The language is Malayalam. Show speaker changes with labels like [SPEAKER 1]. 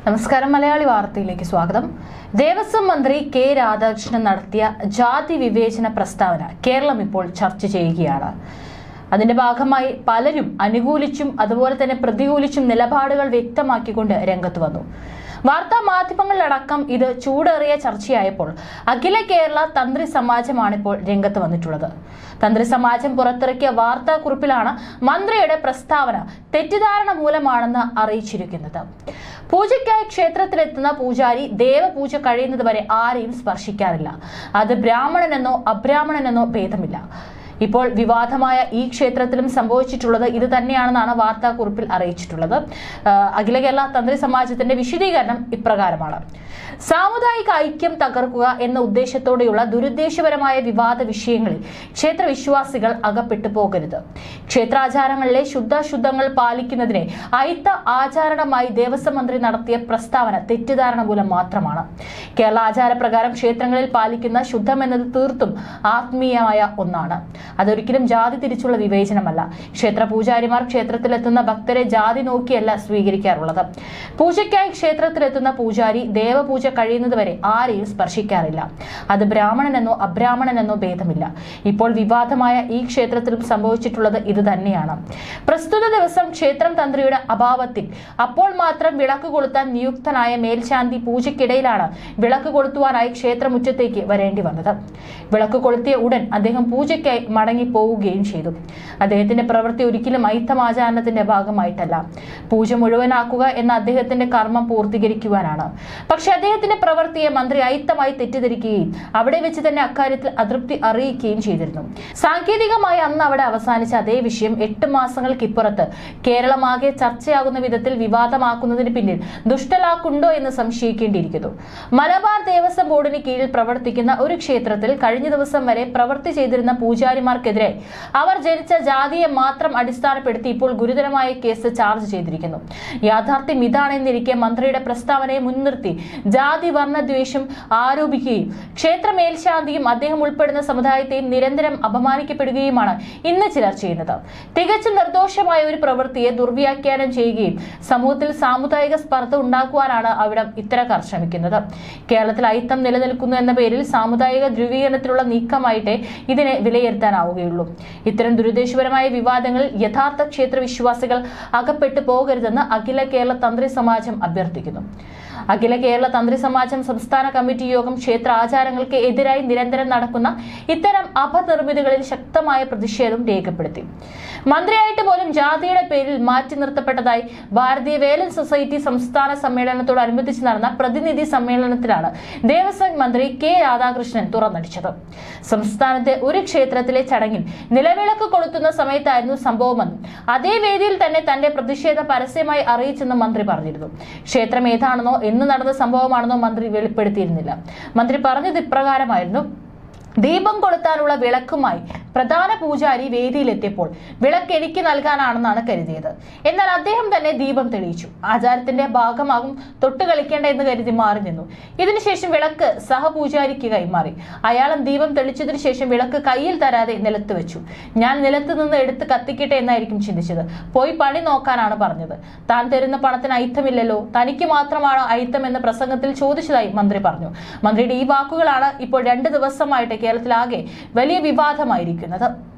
[SPEAKER 1] നമസ്കാരം മലയാളി വാർത്തയിലേക്ക് സ്വാഗതം ദേവസ്വം മന്ത്രി കെ രാധാകൃഷ്ണൻ നടത്തിയ ജാതി വിവേചന പ്രസ്താവന കേരളം ഇപ്പോൾ ചർച്ച ചെയ്യുകയാണ് അതിന്റെ ഭാഗമായി പലരും അനുകൂലിച്ചും അതുപോലെ തന്നെ പ്രതികൂലിച്ചും നിലപാടുകൾ വ്യക്തമാക്കിക്കൊണ്ട് രംഗത്ത് വന്നു വാർത്താ മാധ്യമങ്ങളിലടക്കം ഇത് ചൂടേറിയ ചർച്ചയായപ്പോൾ അഖില കേരള തന്ത്രി സമാജമാണിപ്പോൾ രംഗത്ത് വന്നിട്ടുള്ളത് തന്ത്രി സമാജം പുറത്തിറക്കിയ വാർത്താക്കുറിപ്പിലാണ് മന്ത്രിയുടെ പ്രസ്താവന തെറ്റിദ്ധാരണ മൂലമാണെന്ന് അറിയിച്ചിരിക്കുന്നത് പൂജയ്ക്കായി ക്ഷേത്രത്തിലെത്തുന്ന പൂജാരി ദേവപൂജ കഴിയുന്നതുവരെ ആരെയും സ്പർശിക്കാറില്ല അത് ബ്രാഹ്മണനെന്നോ അബ്രാഹ്മണനെന്നോ ഭേദമില്ല ഇപ്പോൾ വിവാദമായ ഈ ക്ഷേത്രത്തിലും സംഭവിച്ചിട്ടുള്ളത് ഇത് തന്നെയാണെന്നാണ് വാർത്താക്കുറിപ്പിൽ അറിയിച്ചിട്ടുള്ളത് ആ, അഖില കേരള തന്ത്രി സമാജത്തിന്റെ വിശദീകരണം ഇപ്രകാരമാണ് സാമുദായിക ഐക്യം തകർക്കുക എന്ന ഉദ്ദേശത്തോടെയുള്ള ദുരുദ്ദേശപരമായ വിവാദ വിഷയങ്ങളിൽ ക്ഷേത്ര വിശ്വാസികൾ അകപ്പെട്ടു പോകരുത് ക്ഷേത്രാചാരങ്ങളിലെ ശുദ്ധാശുദ്ധങ്ങൾ പാലിക്കുന്നതിനെ അയിത്ത ആചാരണമായി ദേവസ്വം മന്ത്രി നടത്തിയ പ്രസ്താവന തെറ്റിദ്ധാരണ മൂലം മാത്രമാണ് കേരള ആചാരപ്രകാരം ക്ഷേത്രങ്ങളിൽ പാലിക്കുന്ന ശുദ്ധം എന്നത് തീർത്തും ആത്മീയമായ ഒന്നാണ് അതൊരിക്കലും ജാതി തിരിച്ചുള്ള വിവേചനമല്ല ക്ഷേത്ര പൂജാരിമാർ ക്ഷേത്രത്തിലെത്തുന്ന ഭക്തരെ ജാതി നോക്കിയല്ല സ്വീകരിക്കാറുള്ളത് പൂജയ്ക്കായി ക്ഷേത്രത്തിലെത്തുന്ന പൂജാരി ദേവപൂജ കഴിയുന്നതുവരെ ആരെയും സ്പർശിക്കാറില്ല അത് ബ്രാഹ്മണനെന്നോ അബ്രാഹ്മണനെന്നോ ഭേദമില്ല ഇപ്പോൾ വിവാദമായ ഈ ക്ഷേത്രത്തിലും സംഭവിച്ചിട്ടുള്ളത് ഇത് തന്നെയാണ് പ്രസ്തുത ദിവസം ക്ഷേത്രം തന്ത്രിയുടെ അഭാവത്തിൽ അപ്പോൾ മാത്രം വിളക്ക് കൊളുത്താൻ നിയുക്തനായ മേൽശാന്തി പൂജയ്ക്കിടയിലാണ് വിളക്ക് കൊളുത്തുവാനായി ക്ഷേത്രമുറ്റത്തേക്ക് വരേണ്ടി വന്നത് വിളക്ക് കൊളുത്തിയ ഉടൻ അദ്ദേഹം പൂജയ്ക്കായി മടങ്ങി പോവുകയും ചെയ്തു അദ്ദേഹത്തിന്റെ പ്രവൃത്തി ഒരിക്കലും ഐത്തമാചാരണത്തിന്റെ ഭാഗമായിട്ടല്ല പൂജ മുഴുവനാക്കുക എന്ന അദ്ദേഹത്തിന്റെ കർമ്മം പൂർത്തീകരിക്കുവാനാണ് പക്ഷെ അദ്ദേഹത്തിന്റെ പ്രവൃത്തിയെ മന്ത്രി ഐത്തമായി തെറ്റിദ്ധരിക്കുകയും അവിടെ വെച്ച് തന്നെ അക്കാര്യത്തിൽ അതൃപ്തി അറിയിക്കുകയും ചെയ്തിരുന്നു സാങ്കേതികമായി അന്ന് അവിടെ അവസാനിച്ച അതേ വിഷയം എട്ട് മാസങ്ങൾക്കിപ്പുറത്ത് കേരളമാകെ ചർച്ചയാകുന്ന വിധത്തിൽ വിവാദമാക്കുന്നതിന് പിന്നിൽ ദുഷ്ടലാക്കുണ്ടോ എന്ന് സംശയിക്കേണ്ടിയിരിക്കുന്നു മലബാർ ദേവസ്വം ബോർഡിന് കീഴിൽ പ്രവർത്തിക്കുന്ന ഒരു ക്ഷേത്രത്തിൽ കഴിഞ്ഞ ദിവസം വരെ പ്രവൃത്തി ചെയ്തിരുന്ന പൂജാരിമാർക്കെതിരെ അവർ ജനിച്ച ജാതിയെ മാത്രം അടിസ്ഥാനപ്പെടുത്തി ഇപ്പോൾ ഗുരുതരമായ കേസ് ചാർജ് ചെയ്തിരിക്കുന്നു യാഥാർത്ഥ്യം ഇതാണെന്നിരിക്കെ മന്ത്രിയുടെ പ്രസ്താവനയെ മുൻനിർത്തി ജാതി വർണ്ണദ്വേഷം ആരോപിക്കുകയും ക്ഷേത്ര മേൽശാന്തിയും അദ്ദേഹം ഉൾപ്പെടുന്ന സമുദായത്തെയും നിരന്തരം അപമാനിക്കപ്പെടുകയുമാണ് ഇന്ന് ചിലർ ചെയ്യുന്നത് തികച്ചും നിർദോഷമായ ഒരു പ്രവൃത്തിയെ ദുർവ്യാഖ്യാനം ചെയ്യുകയും സമൂഹത്തിൽ സാമുദായിക സ്പർദ്ധ ഉണ്ടാക്കുവാനാണ് അവിടം ഇത്തരക്കാർ ശ്രമിക്കുന്നത് കേരളത്തിൽ അയിത്തം നിലനിൽക്കുന്നു എന്ന പേരിൽ സാമുദായിക ധ്രുവീകരണത്തിലുള്ള നീക്കമായിട്ടേ ഇതിനെ വിലയിരുത്താനാവുകയുള്ളൂ ഇത്തരം ദുരുദ്ദേശപരമായ വിവാദങ്ങളിൽ യഥാർത്ഥ ക്ഷേത്ര വിശ്വാസികൾ അകപ്പെട്ടു പോകരുതെന്ന് അഖില കേരള തന്ത്രി സമാജം അഭ്യർത്ഥിക്കുന്നു അഖില കേരള തന്ത്രി സമാജം സംസ്ഥാന കമ്മിറ്റി യോഗം ക്ഷേത്ര ആചാരങ്ങൾക്ക് എതിരായി നിരന്തരം നടക്കുന്ന ഇത്തരം അപനിർമ്മിതികളിൽ ശക്തമായ പ്രതിഷേധം രേഖപ്പെടുത്തി മന്ത്രിയായിട്ട് പോലും ജാതിയുടെ പേരിൽ മാറ്റി നിർത്തപ്പെട്ടതായി ഭാരതീയ വേലൻ സൊസൈറ്റി സംസ്ഥാന സമ്മേളനത്തോടനുബന്ധിച്ച് നടന്ന പ്രതിനിധി സമ്മേളനത്തിലാണ് ദേവസ്വം മന്ത്രി കെ രാധാകൃഷ്ണൻ തുറന്നടിച്ചത് സംസ്ഥാനത്തെ ഒരു ക്ഷേത്രത്തിലെ ചടങ്ങിൽ നിലവിളക്ക് കൊളുത്തുന്ന സമയത്തായിരുന്നു സംഭവമെന്നും അതേ വേദിയിൽ തന്നെ തന്റെ പ്രതിഷേധം പരസ്യമായി അറിയിച്ചെന്നും മന്ത്രി പറഞ്ഞിരുന്നു ക്ഷേത്രം ഏതാണെന്നോ എന്ന് നടന്ന സംഭവമാണെന്നോ മന്ത്രി വെളിപ്പെടുത്തിയിരുന്നില്ല മന്ത്രി പറഞ്ഞത് ഇപ്രകാരമായിരുന്നു ദീപം കൊളുത്താനുള്ള വിളക്കുമായി പ്രധാന പൂജാരി വേദിയിലെത്തിയപ്പോൾ വിളക്ക് എനിക്ക് നൽകാനാണെന്നാണ് കരുതിയത് എന്നാൽ അദ്ദേഹം തന്നെ ദീപം തെളിയിച്ചു ആചാരത്തിന്റെ ഭാഗമാകും തൊട്ട് കളിക്കേണ്ട എന്ന് കരുതി മാറി നിന്നു ഇതിനുശേഷം വിളക്ക് സഹപൂജാരിക്ക് കൈമാറി അയാളും ദീപം തെളിച്ചതിനു ശേഷം വിളക്ക് കയ്യിൽ തരാതെ നിലത്ത് വെച്ചു ഞാൻ നിലത്ത് നിന്ന് എടുത്ത് കത്തിക്കട്ടെ എന്നായിരിക്കും ചിന്തിച്ചത് പോയി പണി നോക്കാനാണ് പറഞ്ഞത് താൻ തരുന്ന പണത്തിന് അയിത്തമില്ലല്ലോ തനിക്ക് മാത്രമാണോ അയിത്തം എന്ന പ്രസംഗത്തിൽ ചോദിച്ചതായി മന്ത്രി പറഞ്ഞു മന്ത്രിയുടെ ഈ വാക്കുകളാണ് ഇപ്പോൾ രണ്ട് ദിവസമായിട്ട് കേരളത്തിലാകെ വലിയ വിവാദമായിരിക്കുന്നത്